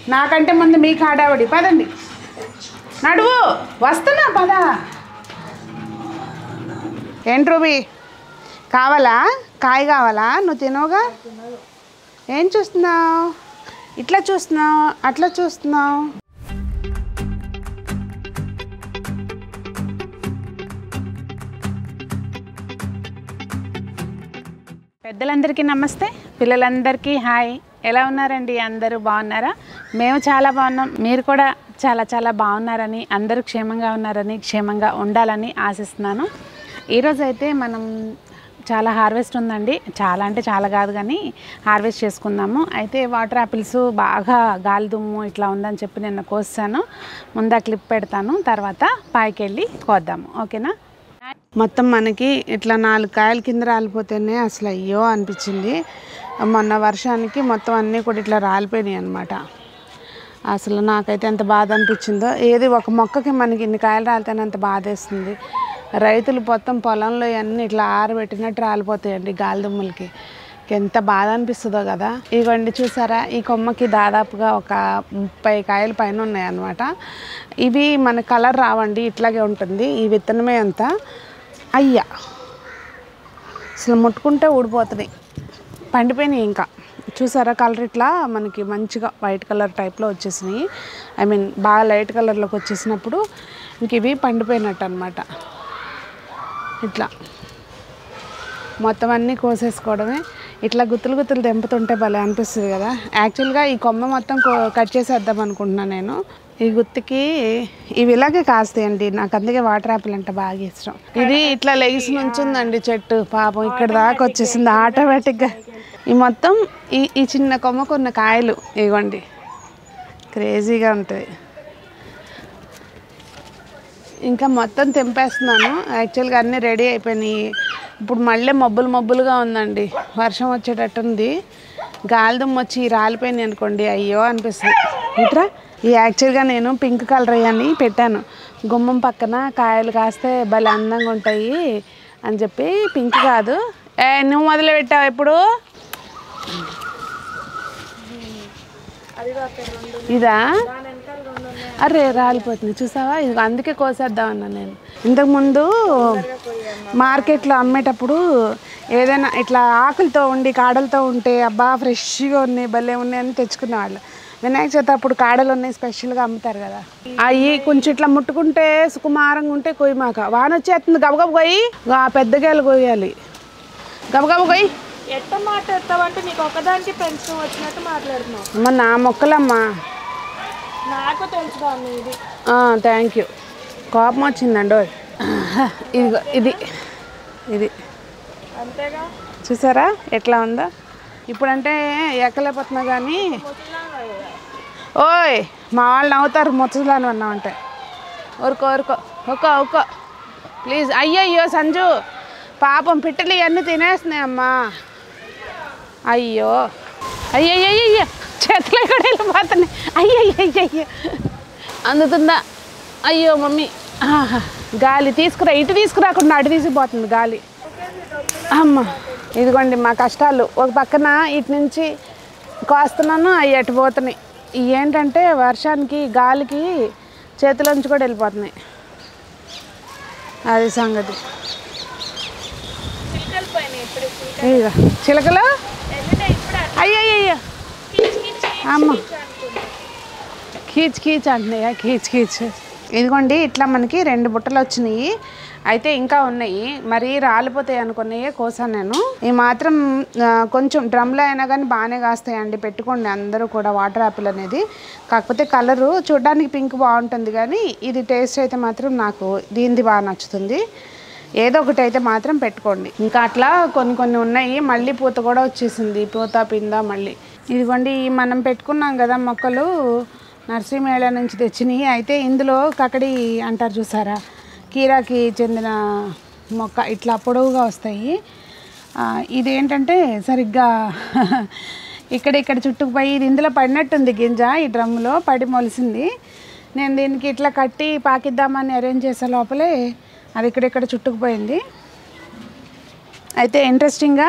నాకంటే ముందు మీకు ఆడావిడి పదండి నడువు వస్తున్నా పద ఏంటి రూబీ కావాలా కాయ కావాలా నువ్వు తినవుగా ఏం చూస్తున్నావు ఇట్లా చూస్తున్నావు అట్లా చూస్తున్నావు పెద్దలందరికీ నమస్తే పిల్లలందరికీ హాయ్ ఎలా ఉన్నారండి అందరూ బాగున్నారా మేము చాలా బాగున్నాం మీరు కూడా చాలా చాలా బాగున్నారని అందరూ క్షేమంగా ఉన్నారని క్షేమంగా ఉండాలని ఆశిస్తున్నాను ఈరోజు అయితే మనం చాలా హార్వెస్ట్ ఉందండి చాలా అంటే చాలా కాదు కానీ హార్వెస్ట్ చేసుకుందాము అయితే వాటర్ యాపిల్స్ బాగా గాలి దుమ్ము ఇట్లా ఉందని చెప్పి నిన్న కోసాను ముందా క్లిప్ పెడతాను తర్వాత పైకి వెళ్ళి కోద్దాము ఓకేనా మొత్తం మనకి ఇట్లా నాలుగు కాయల కింద రాలిపోతేనే అసలు అయ్యో అనిపించింది మొన్న వర్షానికి మొత్తం అన్నీ కూడా ఇట్లా రాలిపోయినాయి అనమాట అసలు నాకైతే ఎంత బాధ అనిపించిందో ఏది ఒక మొక్కకి మనకి ఇన్ని కాయలు రాలితేనే అంత బాధ వేస్తుంది రైతులు మొత్తం పొలంలో అన్నీ ఇట్లా ఆరబెట్టినట్టు రాలిపోతాయండి గాలి దుమ్ములకి ఎంత బాధ అనిపిస్తుందో కదా ఇవ్వండి చూసారా ఈ కొమ్మకి దాదాపుగా ఒక ముప్పై కాయలు పైన ఉన్నాయి అన్నమాట ఇవి మన కలర్ రావండి ఇట్లాగే ఉంటుంది ఈ విత్తనమే అంతా అయ్యా అసలు ముట్టుకుంటే ఊడిపోతుంది పండిపోయినాయి ఇంకా చూసారా కలర్ ఇట్లా మనకి మంచిగా వైట్ కలర్ టైప్లో వచ్చేసినాయి ఐ మీన్ బాగా లైట్ కలర్లోకి వచ్చేసినప్పుడు ఇంక ఇవి పండిపోయినట్టు అనమాట ఇట్లా మొత్తం అన్నీ కోసేసుకోవడమే ఇట్లా గుత్తులు గుత్తులు తెంపుతుంటే భలే అనిపిస్తుంది కదా యాక్చువల్గా ఈ కొమ్మ మొత్తం కో- కట్ చేసేద్దాం అనుకుంటున్నాను నేను ఈ గుత్తికి ఇవి ఇలాగే కాస్తాయండి నాకు అందుకే వాటర్ యాపిల్ అంటే బాగా ఇష్టం ఇది ఇట్లా లెగిసి నుంచుందండి చెట్టు పాపం ఇక్కడ దాకా వచ్చేసింది ఆటోమేటిక్గా ఈ మొత్తం ఈ ఈ చిన్న కొమ్మకు ఉన్న కాయలు ఇవ్వండి క్రేజీగా ఉంటుంది ఇంకా మొత్తం తెంపేస్తున్నాను యాక్చువల్గా అన్నీ రెడీ అయిపోయినాయి ఇప్పుడు మళ్ళీ మబ్బులు మబ్బులుగా ఉందండి వర్షం వచ్చేటట్టుంది గాలి దుమ్ము వచ్చి రాలిపోయింది అనుకోండి అయ్యో అనిపిస్తుంది ఇట్రా ఈ యాక్చువల్గా నేను పింక్ కలర్ అని పెట్టాను గుమ్మం పక్కన కాయలు కాస్తే భలే అందంగా ఉంటాయి అని చెప్పి పింక్ కాదు ఏ నువ్వు మొదలు పెట్టావు ఎప్పుడు ఇదా అరే రాలిపోతుంది చూసావా ఇది అందుకే కోసేద్దాం అన్నా నేను ఇంతకుముందు మార్కెట్లో అమ్మేటప్పుడు ఏదైనా ఇట్లా ఆకులతో ఉండి కాడలతో ఉంటే అబ్బా ఫ్రెష్గా ఉన్నాయి భలే ఉన్నాయి అని తెచ్చుకునేవాళ్ళు వినాయక చవితి అప్పుడు కాడలు ఉన్నాయి స్పెషల్గా అమ్ముతారు కదా అవి కొంచెం ఇట్లా ముట్టుకుంటే సుకుమారంగా ఉంటే కొయ్యమాక వాన వచ్చేస్తుంది గబగబ కొయ్యి ఆ పెద్దగాయలు కొయ్యాలి గబగబ కొయ్యి ఎట్ట మాట్లాడతావంటే నీకు ఒకదానికి పెంచడం వచ్చినట్టు మాట్లాడుతున్నావు అమ్మ నా మొక్కలమ్మా నాకు తెలుసు దాన్ని ఇది థ్యాంక్ యూ కోపం వచ్చిందండి ఓయ్. ఇదిగో ఇది ఇది అంతేగా చూసారా ఎట్లా ఉందో ఇప్పుడంటే ఎక్కలేకపోతున్నా కానీ ఓయ్ మా వాళ్ళు నవ్వుతారు ముచ్చలాను అన్నామంటే ఊరుకో ఊరుకో ఒక్క ఒక్క ప్లీజ్ అయ్యయ్యో సంజు పాపం పిట్టలు ఇవన్నీ తినేస్తున్నాయి అమ్మా అయ్యో అయ్యయ్యయ్యో చేతులు కూడా వెళ్ళిపోతున్నాయి అయ్యయ్యయ్యో అందుతుందా అయ్యో మమ్మీ ఆహా. గాలి తీసుకురా ఇటు తీసుకురాకుండా అటు తీసుకుపోతుంది గాలి అమ్మ ఇదిగోండి మా కష్టాలు ఒక పక్కన ఇటు నుంచి కోస్తున్నాను అవి అటు పోతున్నాయి ఇవి ఏంటంటే వర్షానికి గాలికి చేతిలోంచి కూడా వెళ్ళిపోతున్నాయి అది సంగతి చిలుకలు పోయినాయి ఇప్పుడు ఇదిగో చిలకలు వెళ్ళినాయి ఇప్పుడు అయ్యయ్యో అమ్మ కీచ్ కీచ్ అంటున్నాయా కీచ్ కీచ్ ఇదిగోండి ఇట్లా మనకి రెండు బుట్టలు వచ్చినాయి అయితే ఇంకా ఉన్నాయి మరి రాలిపోతాయి అనుకున్నాయి కోసాను నేను ఈ మాత్రం ఆ, కొంచెం డ్రమ్లో అయినా కానీ బాగానే కాస్తాయండి పెట్టుకోండి అందరూ కూడా వాటర్ యాపిల్ అనేది కాకపోతే కలరు చూడడానికి పింక్ బాగుంటుంది కానీ ఇది టేస్ట్ అయితే మాత్రం నాకు దీనిది బాగా నచ్చుతుంది ఏదో ఒకటి అయితే మాత్రం పెట్టుకోండి ఇంకా అట్లా కొన్ని కొన్ని ఉన్నాయి మళ్ళీ పూత కూడా వచ్చేసింది పూత పింద మళ్ళీ ఇదిగోండి ఈ మనం పెట్టుకున్నాం కదా మొక్కలు నర్సరీ మేళ నుంచి తెచ్చినాయి అయితే ఇందులో కకడి అంటారు చూసారా కీరాకి చెందిన మొక్క ఇట్లా పొడవుగా వస్తాయి ఆ, ఇదేంటంటే సరిగ్గా ఇక్కడ ఇక్కడ చుట్టుకుపోయి ఇది ఇందులో పడినట్టుంది గింజ ఈ డ్రమ్ములో పడి మొలిసింది నేను దీనికి ఇట్లా కట్టి పాకిద్దామని అరేంజ్ చేసే లోపలే అది ఇక్కడిక్కడ చుట్టుకుపోయింది అయితే ఇంట్రెస్టింగ్గా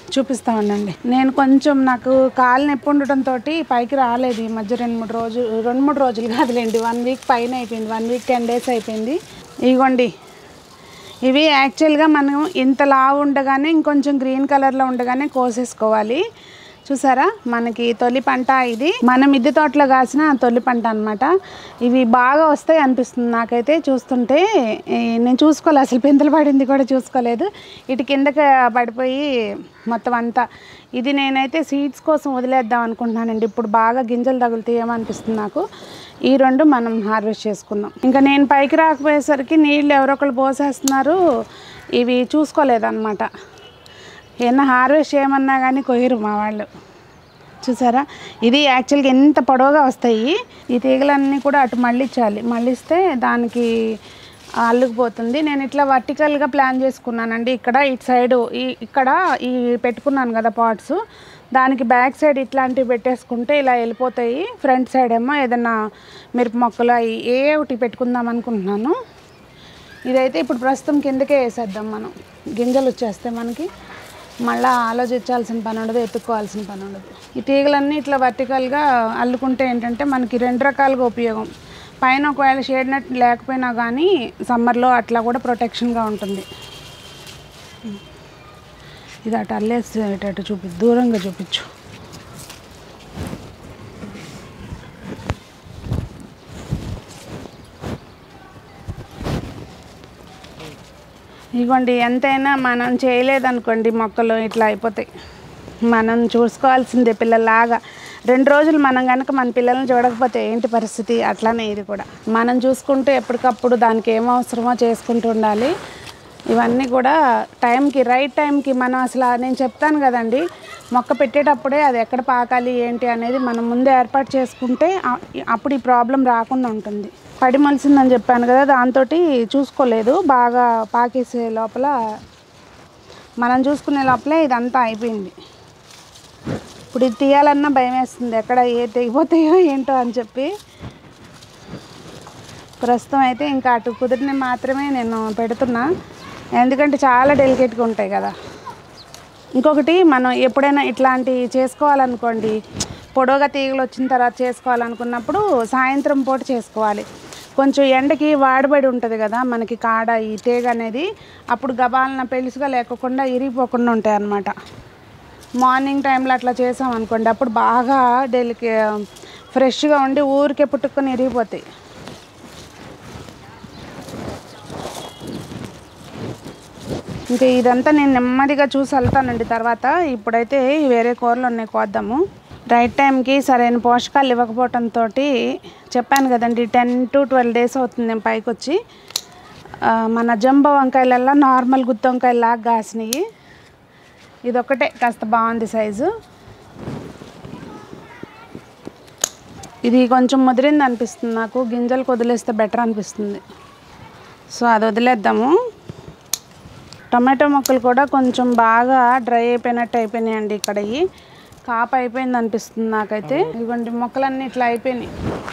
చూపిస్తా ఉండండి నేను కొంచెం నాకు కాలు నొప్పి ఉండటంతో పైకి రాలేదు ఈ మధ్య రెండు మూడు రోజులు రెండు మూడు రోజులు కాదులేండి వన్ వీక్ పైన అయిపోయింది వన్ వీక్ టెన్ డేస్ అయిపోయింది ఇగోండి ఇవి యాక్చువల్గా మనం ఇంత లావు ఉండగానే ఇంకొంచెం గ్రీన్ కలర్లో ఉండగానే కోసేసుకోవాలి చూసారా మనకి తొలి పంట ఇది మన మిద్దె తోటలో కాసిన తొలి పంట అనమాట ఇవి బాగా వస్తాయి అనిపిస్తుంది నాకైతే చూస్తుంటే ఈ నేను చూసుకోలేదు అసలు పిందెలు పడింది కూడా చూసుకోలేదు ఇటు కిందకి పడిపోయి మొత్తం అంతా ఇది నేనైతే సీడ్స్ కోసం వదిలేద్దాం అనుకుంటున్నానండి ఇప్పుడు బాగా గింజలు తగులుతాయేమో అనిపిస్తుంది నాకు ఈ రెండు మనం హార్వెస్ట్ చేసుకుందాం ఇంకా నేను పైకి రాకపోయేసరికి నీళ్ళు ఎవరొకరు పోసేస్తున్నారు ఇవి చూసుకోలేదన్నమాట ఏమన్నా హార్వెస్ట్ చేయమన్నా కానీ కొయ్యరు మా వాళ్ళు చూసారా ఇది యాక్చువల్గా ఎంత పొడవుగా వస్తాయి ఈ తీగలన్నీ కూడా అటు మళ్ళించాలి మళ్ళిస్తే దానికి అల్లుకుపోతుంది నేను ఇట్లా వర్టికల్గా ప్లాన్ చేసుకున్నానండి ఇక్కడ ఇటు సైడు ఈ ఇక్కడ ఈ పెట్టుకున్నాను కదా పాట్స్ దానికి బ్యాక్ సైడ్ ఇట్లాంటివి పెట్టేసుకుంటే ఇలా వెళ్ళిపోతాయి ఫ్రంట్ సైడ్ ఏమో ఏదైనా మిరప మొక్కలు అవి ఏ ఒకటి పెట్టుకుందాం అనుకుంటున్నాను ఇదైతే ఇప్పుడు ప్రస్తుతం కిందకే వేసేద్దాం మనం గింజలు వచ్చేస్తాయి మనకి మళ్ళీ ఆలోచించాల్సిన పని ఉండదు ఎత్తుక్కోవాల్సిన పని ఉండదు ఈ తీగలన్నీ ఇట్లా వర్టికల్గా అల్లుకుంటే ఏంటంటే మనకి రెండు రకాలుగా ఉపయోగం పైన ఒకవేళ షేడ్ నెట్ లేకపోయినా కానీ సమ్మర్లో అట్లా కూడా ప్రొటెక్షన్గా ఉంటుంది ఇది అటు అల్లేసేటట్టు చూపి దూరంగా చూపించు ఇగోండి ఎంతైనా మనం చేయలేదనుకోండి మొక్కలు ఇట్లా అయిపోతాయి మనం చూసుకోవాల్సిందే పిల్లలాగా రెండు రోజులు మనం కనుక మన పిల్లల్ని చూడకపోతే ఏంటి పరిస్థితి అట్లానే ఇది కూడా మనం చూసుకుంటూ ఎప్పటికప్పుడు దానికి ఏం అవసరమో చేసుకుంటూ ఉండాలి ఇవన్నీ కూడా టైంకి రైట్ టైంకి మనం అసలు నేను చెప్తాను కదండి మొక్క పెట్టేటప్పుడే అది ఎక్కడ పాకాలి ఏంటి అనేది మనం ముందే ఏర్పాటు చేసుకుంటే ఆ- అప్పుడు ఈ ప్రాబ్లం రాకుండా ఉంటుంది పడి మొలిసిందని చెప్పాను కదా దాంతో చూసుకోలేదు బాగా పాకేసే లోపల మనం చూసుకునే లోపలే ఇదంతా అయిపోయింది ఇప్పుడు ఇది తీయాలన్నా భయం వేస్తుంది ఎక్కడ ఏ తెగిపోతాయో ఏంటో అని చెప్పి ప్రస్తుతం అయితే ఇంకా అటు కుదిరిన మాత్రమే నేను పెడుతున్నా ఎందుకంటే చాలా డెలికేట్గా ఉంటాయి కదా ఇంకొకటి మనం ఎప్పుడైనా ఇట్లాంటి చేసుకోవాలనుకోండి పొడవుగా తీగలు వచ్చిన తర్వాత చేసుకోవాలనుకున్నప్పుడు సాయంత్రం పూట చేసుకోవాలి కొంచెం ఎండకి వాడబడి ఉంటుంది కదా మనకి కాడ ఈ తీగ అనేది అప్పుడు గబాలన పెలుసుగా లేకుండా ఇరిగిపోకుండా ఉంటాయి అన్నమాట మార్నింగ్ టైంలో అట్లా చేసాం అనుకోండి అప్పుడు బాగా డెలికే ఫ్రెష్గా ఉండి ఊరికే పుట్టుకొని ఇరిగిపోతాయి ఇంకా ఇదంతా నేను నెమ్మదిగా చూసి వెళ్తానండి తర్వాత ఇప్పుడైతే వేరే కూరలు ఉన్నాయి కోద్దాము రైట్ టైంకి సరైన పోషకాలు ఇవ్వకపోవటంతో చెప్పాను కదండి టెన్ టు ట్వెల్వ్ డేస్ అవుతుంది నేను పైకి వచ్చి ఆ, మన జంబో వంకాయలల్లా నార్మల్ గుత్తి వంకాయలు లాగా కాసినాయి ఇదొక్కటే కాస్త బాగుంది సైజు ఇది కొంచెం ముదిరింది అనిపిస్తుంది నాకు గింజలు వదిలేస్తే బెటర్ అనిపిస్తుంది సో అది వదిలేద్దాము టమాటో మొక్కలు కూడా కొంచెం బాగా డ్రై అయిపోయినట్టు అయిపోయినాయండి ఇక్కడ ఇవి కాపు అయిపోయింది అనిపిస్తుంది నాకైతే ఇదిగోండి మొక్కలన్నీ ఇట్లా అయిపోయినాయి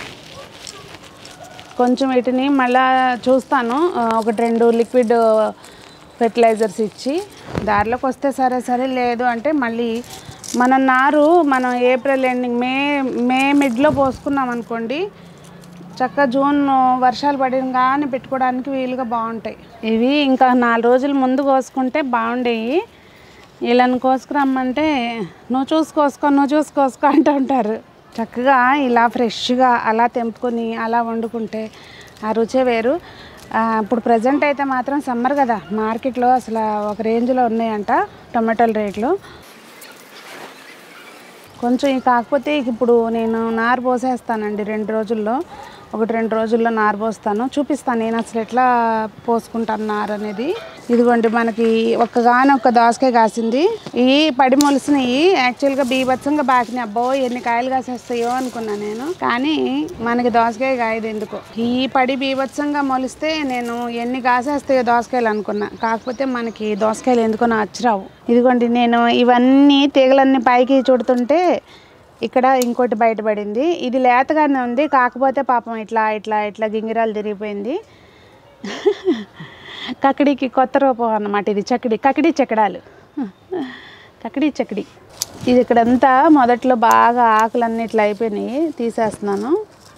కొంచెం వీటిని మళ్ళా చూస్తాను ఆ, ఒకటి రెండు లిక్విడ్ ఫెర్టిలైజర్స్ ఇచ్చి దారిలోకి వస్తే సరే సరే లేదు అంటే మళ్ళీ మన నారు మనం ఏప్రిల్ ఎండింగ్ మే మే మిడ్లో పోసుకున్నాం అనుకోండి చక్కగా జూన్ వర్షాలు పడిన కానీ పెట్టుకోవడానికి వీలుగా బాగుంటాయి ఇవి ఇంకా నాలుగు రోజుల ముందు కోసుకుంటే బాగుండేవి వీళ్ళని కోసుకురమ్మంటే నువ్వు చూసి కోసుకో నువ్వు చూసి కోసుకో అంటూ ఉంటారు చక్కగా ఇలా ఫ్రెష్గా అలా తెంపుకొని అలా వండుకుంటే ఆ రుచే వేరు ఆ, ఇప్పుడు ప్రజెంట్ అయితే మాత్రం సమ్మర్ కదా మార్కెట్లో అసలు ఒక రేంజ్లో ఉన్నాయంట టొమాటోల రేట్లు కొంచెం ఇక కాకపోతే ఇక ఇప్పుడు నేను నారు పోసేస్తానండి రెండు రోజుల్లో ఒకటి రెండు రోజుల్లో నారు పోస్తాను చూపిస్తాను నేను అసలు ఎట్లా పోసుకుంటాను నారు అనేది ఇదిగోండి మనకి ఒక్కగానే ఒక్క దోసకాయ కాసింది ఈ పడి మొలిసినవి యాక్చువల్గా బీభత్సంగా బాకినాయి అబ్బో ఎన్ని కాయలు కాసేస్తాయో అనుకున్నా నేను కానీ మనకి దోసకాయ కాయదు ఎందుకో ఈ పడి బీభత్సంగా మొలిస్తే నేను ఎన్ని కాసేస్తాయో దోసకాయలు అనుకున్నా కాకపోతే మనకి దోసకాయలు ఎందుకో నచ్చరావు ఇదిగోండి నేను ఇవన్నీ తీగలన్నీ పైకి చుడుతుంటే ఇక్కడ ఇంకోటి బయటపడింది ఇది లేతగానే ఉంది కాకపోతే పాపం ఇట్లా ఇట్లా ఇట్లా గింగిరాలు తిరిగిపోయింది కకిడికి కొత్త రూపం అన్నమాట ఇది చకిడి కకిడి చెక్కడాలు చక్కడి చక్కడి ఇది ఇక్కడంతా మొదట్లో బాగా ఆకులన్నీ ఇట్లా అయిపోయినాయి తీసేస్తున్నాను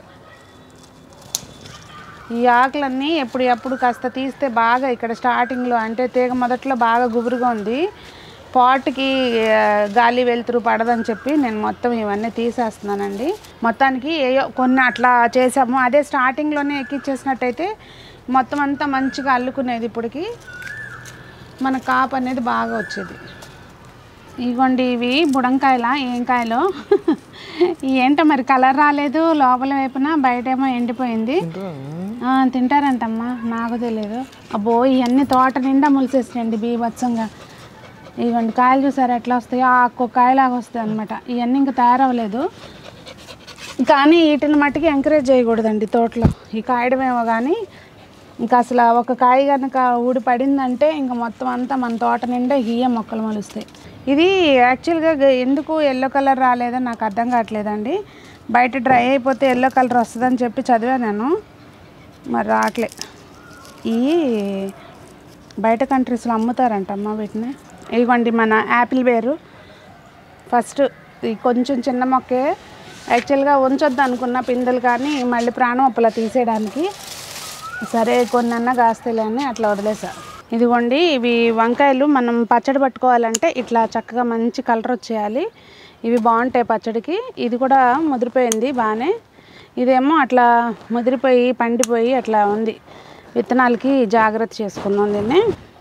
ఈ ఆకులన్నీ ఎప్పుడు ఎప్పుడు కాస్త తీస్తే బాగా ఇక్కడ స్టార్టింగ్లో అంటే తీగ మొదట్లో బాగా గుబురుగా ఉంది పాట్కి ఆ, గాలి వెలుతురు పడదని చెప్పి నేను మొత్తం ఇవన్నీ తీసేస్తున్నానండి మొత్తానికి ఏయో కొన్ని అట్లా చేసాము అదే స్టార్టింగ్లోనే ఎక్కిచ్చేసినట్టయితే మొత్తం అంతా మంచిగా అల్లుకునేది ఇప్పటికి మన కాపు అనేది బాగా వచ్చేది ఇగోండి ఇవి బుడంకాయల ఏం కాయలు ఏంటో మరి కలర్ రాలేదు లోపల వైపున బయటేమో ఎండిపోయింది ఆ, తింటారంటమ్మా నాకు తెలియదు అబ్బో ఇవన్నీ తోట నిండా ములిసేసినాయండి బీభత్సంగా ఇవ్వండి కాయలు చూసారా ఎట్లా వస్తాయో ఆ ఒక్క కాయలాగా వస్తాయి అనమాట ఇవన్నీ ఇంకా తయారవ్వలేదు కానీ వీటిని మట్టుకి ఎంకరేజ్ చేయకూడదండి తోటలో ఈ కాయడమేమో కానీ ఇంకా అసలు ఒక కాయ కనుక ఊడి పడిందంటే ఇంకా మొత్తం అంతా మన తోట నిండా ఇయ్య మొక్కలు మొలుస్తాయి ఇది యాక్చువల్గా గ- ఎందుకు ఎల్లో కలర్ రాలేదో నాకు అర్థం కావట్లేదండి బయట డ్రై అయిపోతే ఎల్లో కలర్ వస్తుందని చెప్పి చదివా నేను మరి రావట్లే ఈ బయట కంట్రీస్లో అమ్ముతారంటమ్మా వీటిని ఇదిగోండి మన యాపిల్ వేరు ఫస్ట్ ఈ కొంచెం చిన్న మొక్కే యాక్చువల్గా ఉంచొద్దు అనుకున్న పిందెలు కానీ మళ్ళీ ప్రాణం అప్పలా తీసేయడానికి సరే కొన్నన్నా కాస్తలే అని అట్లా వదిలేసా ఇదిగోండి ఇవి వంకాయలు మనం పచ్చడి పట్టుకోవాలంటే ఇట్లా చక్కగా మంచి కలర్ వచ్చేయాలి ఇవి బాగుంటాయి పచ్చడికి ఇది కూడా ముదిరిపోయింది బాగానే ఇదేమో అట్లా ముదిరిపోయి పండిపోయి అట్లా ఉంది విత్తనాలకి జాగ్రత్త చేసుకుందాం దీన్ని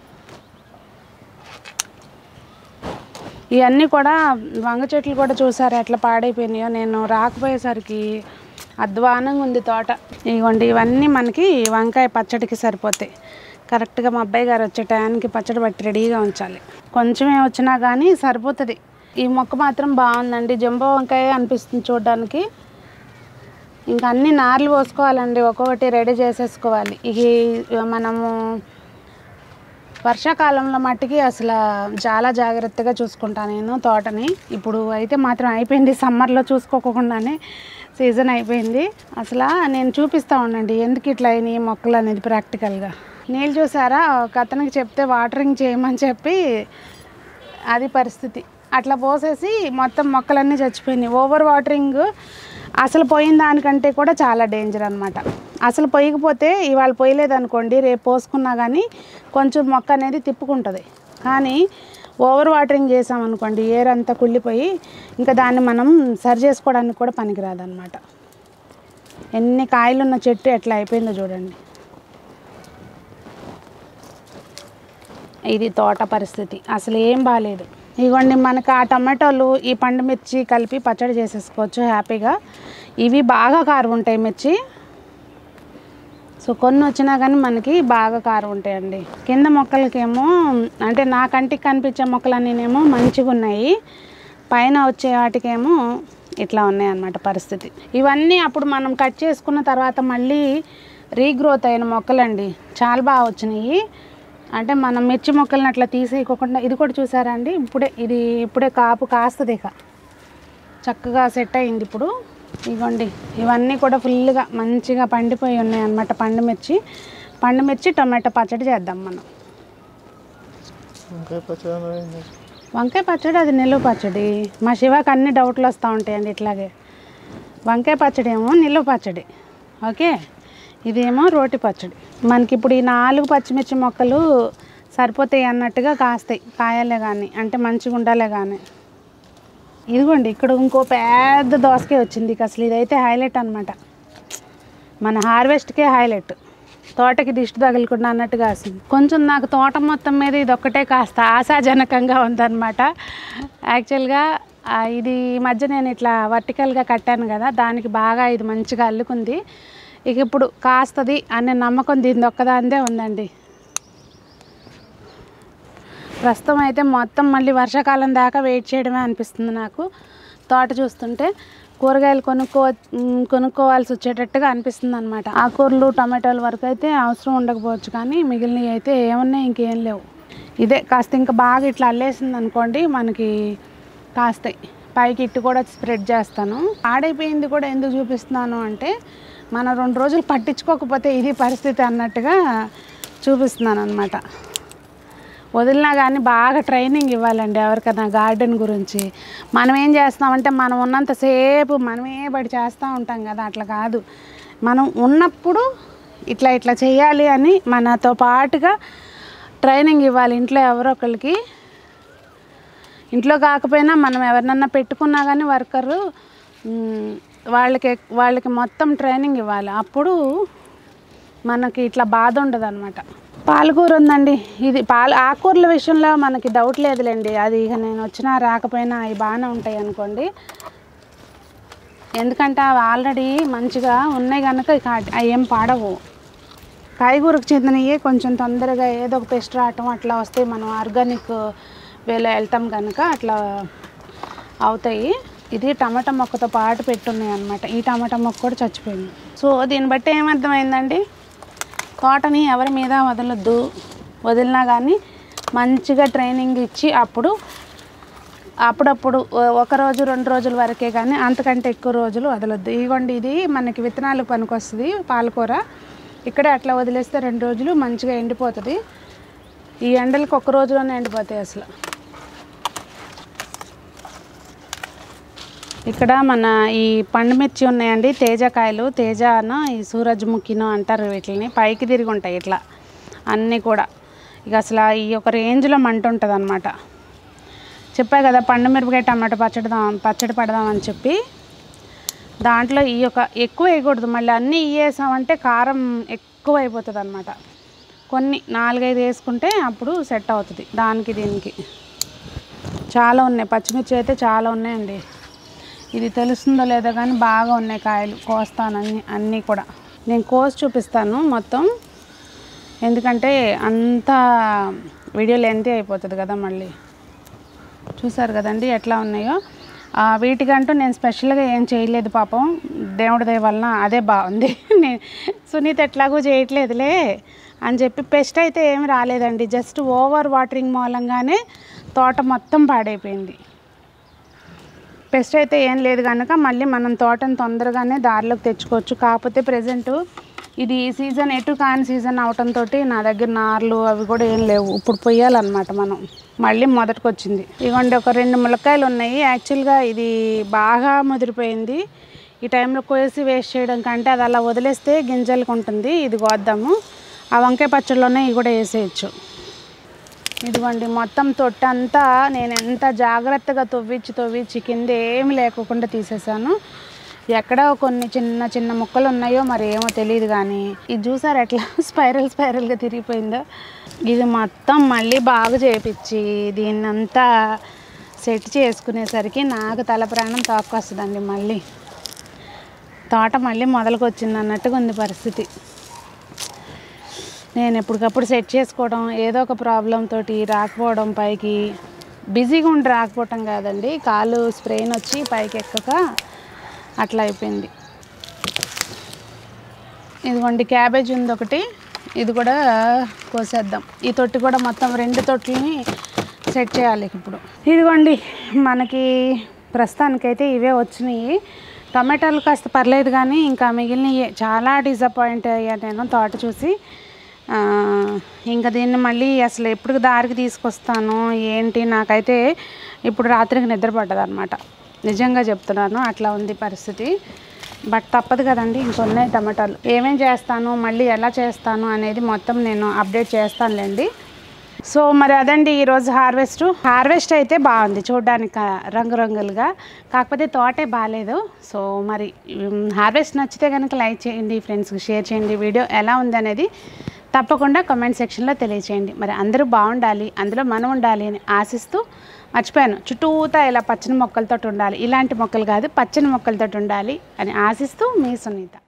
ఇవన్నీ కూడా వంగ చెట్లు కూడా చూసారు ఎట్లా పాడైపోయినాయో నేను రాకపోయేసరికి అధ్వానంగా ఉంది తోట ఇదిగోండి ఇవన్నీ మనకి వంకాయ పచ్చడికి సరిపోతాయి కరెక్ట్గా మా అబ్బాయి గారు వచ్చే టయానికి పచ్చడి పట్టి రెడీగా ఉంచాలి కొంచెమే వచ్చినా కానీ సరిపోతుంది ఈ మొక్క మాత్రం బాగుందండి జంబో వంకాయ అనిపిస్తుంది చూడడానికి ఇంకా అన్ని నార్లు పోసుకోవాలండి ఒక్కొక్కటి రెడీ చేసేసుకోవాలి ఇది మనము వర్షాకాలంలో మట్టికి అసలు చాలా జాగ్రత్తగా చూసుకుంటాను నేను తోటని ఇప్పుడు అయితే మాత్రం అయిపోయింది సమ్మర్లో చూసుకోకుండానే సీజన్ అయిపోయింది అసలు నేను చూపిస్తూ ఉండండి ఎందుకు ఇట్లా అయినాయి మొక్కలు అనేది ప్రాక్టికల్గా నీళ్ళు చూసారా ఒక అతనికి చెప్తే వాటరింగ్ చేయమని చెప్పి అది పరిస్థితి అట్లా పోసేసి మొత్తం మొక్కలన్నీ చచ్చిపోయినాయి ఓవర్ వాటరింగ్ అసలు పోయిన దానికంటే కూడా చాలా డేంజర్ అనమాట అసలు పొయ్యకపోతే ఇవాళ పోయలేదు అనుకోండి రేపు పోసుకున్నా కానీ కొంచెం మొక్క అనేది తిప్పుకుంటుంది కానీ ఓవర్ వాటరింగ్ చేసామనుకోండి ఏర్ అంతా కుళ్ళిపోయి ఇంకా దాన్ని మనం సరి చేసుకోవడానికి కూడా పనికిరాదనమాట ఎన్ని కాయలు ఉన్న చెట్టు ఎట్లా అయిపోయిందో చూడండి ఇది తోట పరిస్థితి అసలు ఏం బాగాలేదు ఇదిగోండి మనకు ఆ టమాటోలు ఈ పండు మిర్చి కలిపి పచ్చడి చేసేసుకోవచ్చు హ్యాపీగా ఇవి బాగా కారం ఉంటాయి మిర్చి సో కొన్ని వచ్చినా కానీ మనకి బాగా కారం ఉంటాయండి కింద మొక్కలకేమో అంటే నా కంటికి కనిపించే మొక్కలన్నీనేమో మంచిగా ఉన్నాయి పైన వచ్చే వాటికేమో ఇట్లా ఉన్నాయి అన్నమాట పరిస్థితి ఇవన్నీ అప్పుడు మనం కట్ చేసుకున్న తర్వాత మళ్ళీ రీగ్రోత్ అయిన మొక్కలండి చాలా బాగా వచ్చినాయి అంటే మనం మిర్చి మొక్కలను అట్లా తీసేయకోకుండా ఇది కూడా చూసారా అండి ఇప్పుడే ఇది ఇప్పుడే కాపు కాస్తుంది ఇక చక్కగా సెట్ అయింది ఇప్పుడు ఇగోండి ఇవన్నీ కూడా ఫుల్గా మంచిగా పండిపోయి ఉన్నాయి అన్నమాట పండు మిర్చి పండు మిర్చి టొమాటో పచ్చడి చేద్దాం మనం వంకాయ పచ్చడి వంకాయ పచ్చడి అది నిలువ పచ్చడి మా శివకి అన్ని డౌట్లు వస్తూ ఉంటాయండి ఇట్లాగే వంకాయ పచ్చడి ఏమో నిలువ పచ్చడి ఓకే ఇదేమో రోటి పచ్చడి మనకి ఇప్పుడు ఈ నాలుగు పచ్చిమిర్చి మొక్కలు సరిపోతాయి అన్నట్టుగా కాస్తాయి కాయలే కానీ అంటే మంచిగా ఉండాలే కానీ ఇదిగోండి ఇక్కడ ఇంకో పెద్ద దోసకాయ వచ్చింది ఇక అసలు ఇదైతే హైలైట్ అనమాట మన హార్వెస్ట్కే హైలైట్ తోటకి దిష్టి తగలకుండా అన్నట్టు కాసింది కొంచెం నాకు తోట మొత్తం మీద ఇది ఒక్కటే కాస్త ఆశాజనకంగా ఉందన్నమాట యాక్చువల్గా ఆ, ఇది ఈ మధ్య నేను ఇట్లా వర్టికల్గా కట్టాను కదా దానికి బాగా ఇది మంచిగా అల్లుకుంది ఇక ఇప్పుడు కాస్తుంది అనే నమ్మకం దీని ఒక్కదాందే ఉందండి ప్రస్తుతం అయితే మొత్తం మళ్ళీ వర్షాకాలం దాకా వెయిట్ చేయడమే అనిపిస్తుంది నాకు తోట చూస్తుంటే కూరగాయలు కొనుక్కో ఉమ్, కొనుక్కోవాల్సి వచ్చేటట్టుగా అనిపిస్తుంది అనమాట ఆకూరలు టమాటాల వరకు అయితే అవసరం ఉండకపోవచ్చు కానీ మిగిలినవి అయితే ఏమున్నాయి ఇంకేం లేవు ఇదే కాస్త ఇంకా బాగా ఇట్లా అల్లేసింది అనుకోండి మనకి కాస్తాయి పైకి ఇట్టు కూడా స్ప్రెడ్ చేస్తాను ఆడైపోయింది కూడా ఎందుకు చూపిస్తున్నాను అంటే మనం రెండు రోజులు పట్టించుకోకపోతే ఇది పరిస్థితి అన్నట్టుగా చూపిస్తున్నాను అనమాట వదిలినా కానీ బాగా ట్రైనింగ్ ఇవ్వాలండి ఎవరికైనా గార్డెన్ గురించి మనం ఏం చేస్తామంటే మనం ఉన్నంతసేపు మనమే పడి చేస్తూ ఉంటాం కదా అట్లా కాదు మనం ఉన్నప్పుడు ఇట్లా ఇట్లా చేయాలి అని మనతో పాటుగా ట్రైనింగ్ ఇవ్వాలి ఇంట్లో ఎవరో ఒకరికి ఇంట్లో కాకపోయినా మనం ఎవరినన్నా పెట్టుకున్నా కానీ వర్కరు మ్, వాళ్ళకి ఎక్- వాళ్ళకి మొత్తం ట్రైనింగ్ ఇవ్వాలి అప్పుడు మనకి ఇట్లా బాధ ఉండదు అనమాట పాలకూర ఉందండి ఇది పాల ఆకుకూరల విషయంలో మనకి డౌట్ లేదులేండి అది ఇక నేను వచ్చినా రాకపోయినా అవి బాగానే ఉంటాయి అనుకోండి ఎందుకంటే అవి ఆల్రెడీ మంచిగా ఉన్నాయి కనుక ఇక అట్- అవి ఏం పాడవు కాయగూరకు చెందినవి కొంచెం తొందరగా ఏదో ఒక పెస్ట్ రావటం అట్లా వస్తాయి మనం ఆర్గానిక్ వేలో వెళ్తాం కనుక అట్లా అవుతాయి ఇది టమాటా మొక్కతో పాటు పెట్టున్నాయి అనమాట ఈ టమాటా మొక్క కూడా చచ్చిపోయింది సో దీన్ని బట్టి ఏమర్థమైందండి తోటని ఎవరి మీద వదలొద్దు వదిలినా కానీ మంచిగా ట్రైనింగ్ ఇచ్చి అప్పుడు అప్పుడప్పుడు ఓ- ఒక రోజు రెండు రోజుల వరకే కానీ అంతకంటే ఎక్కువ రోజులు వదలొద్దు ఇదిగోండి ఇది మనకి విత్తనాలకు పనికొస్తుంది పాలకూర ఇక్కడే అట్లా వదిలేస్తే రెండు రోజులు మంచిగా ఎండిపోతుంది ఈ ఎండలకు ఒక రోజులోనే ఎండిపోతాయి అసలు ఇక్కడ మన ఈ పండు మిర్చి ఉన్నాయండి తేజకాయలు తేజాను ఈ సూరజ్ముఖినో అంటారు వీటిని పైకి తిరిగి ఉంటాయి ఇట్లా అన్నీ కూడా ఇక అసలు ఈ ఒక రేంజ్లో మంట ఉంటుంది అనమాట చెప్పా కదా పండు మిరపకాయ టమాటా పచ్చడి దా- పచ్చడి పడదామని చెప్పి దాంట్లో ఈ యొక్క ఎక్కువ వేయకూడదు మళ్ళీ అన్నీ వేసామంటే కారం ఎక్కువ అయిపోతుంది అనమాట కొన్ని నాలుగైదు వేసుకుంటే అప్పుడు సెట్ అవుతుంది దానికి దీనికి చాలా ఉన్నాయి పచ్చిమిర్చి అయితే చాలా ఉన్నాయండి ఇది తెలుస్తుందో లేదో కానీ బాగా ఉన్నాయి కాయలు కోస్తాను అన్ని అన్నీ కూడా నేను కోసి చూపిస్తాను మొత్తం ఎందుకంటే అంత వీడియో లెంతీ అయిపోతుంది కదా మళ్ళీ చూసారు కదండి ఎట్లా ఉన్నాయో ఆ, వీటికంటూ నేను స్పెషల్గా ఏం చేయలేదు పాపం దేవుడి దయ వలన అదే బాగుంది నేను సునీత ఎట్లాగూ చేయట్లేదులే అని చెప్పి పెస్ట్ అయితే ఏమి రాలేదండి జస్ట్ ఓవర్ వాటరింగ్ మూలంగానే తోట మొత్తం పాడైపోయింది పెస్ట్ అయితే ఏం లేదు కనుక మళ్ళీ మనం తోటను తొందరగానే దారిలోకి తెచ్చుకోవచ్చు కాకపోతే ప్రజెంట్ ఇది ఈ సీజన్ ఎటు కాని సీజన్ అవటంతో నా దగ్గర నార్లు అవి కూడా ఏం లేవు ఇప్పుడు పొయ్యాలన్నమాట మనం మళ్ళీ మొదటికి వచ్చింది ఇవ్వండి ఒక రెండు ములక్కాయలు ఉన్నాయి యాక్చువల్గా ఇది బాగా ముదిరిపోయింది ఈ టైంలో కోసి వేస్ట్ చేయడం కంటే అది అలా వదిలేస్తే గింజలకు ఉంటుంది ఇది కోద్దాము ఆ వంకాయ పచ్చడిలోనే ఇవి కూడా వేసేయచ్చు ఇదిగోండి మొత్తం తొట్టంతా నేను ఎంత జాగ్రత్తగా తవ్వించి తవ్వించి కింద ఏమి లేకోకుండా తీసేసాను ఎక్కడో కొన్ని చిన్న చిన్న ముక్కలు ఉన్నాయో మరి ఏమో తెలియదు కానీ ఇది చూసారు ఎట్లా స్పైరల్ స్పైరల్గా తిరిగిపోయిందో ఇది మొత్తం మళ్ళీ బాగా చేపించి దీన్నంతా సెట్ చేసుకునేసరికి నాకు తల ప్రాణం తాకొస్తుందండి మళ్ళీ తోట మళ్ళీ మొదలుకు వచ్చింది అన్నట్టుగా ఉంది పరిస్థితి నేను ఎప్పటికప్పుడు సెట్ చేసుకోవడం ఏదో ఒక ప్రాబ్లం తోటి రాకపోవడం పైకి బిజీగా ఉండి రాకపోవటం కాదండి కాలు స్ప్రెయిన్ వచ్చి పైకి ఎక్కక అట్లా అయిపోయింది ఇదిగోండి క్యాబేజ్ ఉంది ఒకటి ఇది కూడా కోసేద్దాం ఈ తొట్టి కూడా మొత్తం రెండు తొట్లని సెట్ చేయాలి ఇప్పుడు ఇదిగోండి మనకి ప్రస్తుతానికైతే ఇవే వచ్చినాయి టమాటాలు కాస్త పర్లేదు కానీ ఇంకా మిగిలినవి చాలా డిసప్పాయింట్ అయ్యాను నేను తోట చూసి ఆ, ఇంకా దీన్ని మళ్ళీ అసలు ఎప్పుడు దారికి తీసుకొస్తాను ఏంటి నాకైతే ఇప్పుడు రాత్రికి నిద్ర పడ్డది అనమాట నిజంగా చెప్తున్నాను అట్లా ఉంది పరిస్థితి బట్ తప్పదు కదండి ఇంకొన్నాయి టమాటాలు ఏమేం చేస్తాను మళ్ళీ ఎలా చేస్తాను అనేది మొత్తం నేను అప్డేట్ చేస్తానులేండి సో మరి అదండి ఈరోజు హార్వెస్ట్ హార్వెస్ట్ అయితే బాగుంది చూడడానికి కా- రంగురంగులుగా కాకపోతే తోటే బాగాలేదు సో మరి హార్వెస్ట్ నచ్చితే కనుక లైక్ చేయండి ఫ్రెండ్స్కి షేర్ చేయండి వీడియో ఎలా ఉంది అనేది తప్పకుండా కామెంట్ సెక్షన్లో తెలియచేయండి మరి అందరూ బాగుండాలి అందులో మనం ఉండాలి అని ఆశిస్తూ మర్చిపోయాను చుట్టూతా ఇలా పచ్చని మొక్కలతో ఉండాలి ఇలాంటి మొక్కలు కాదు పచ్చని మొక్కలతో ఉండాలి అని ఆశిస్తూ మీ సునీత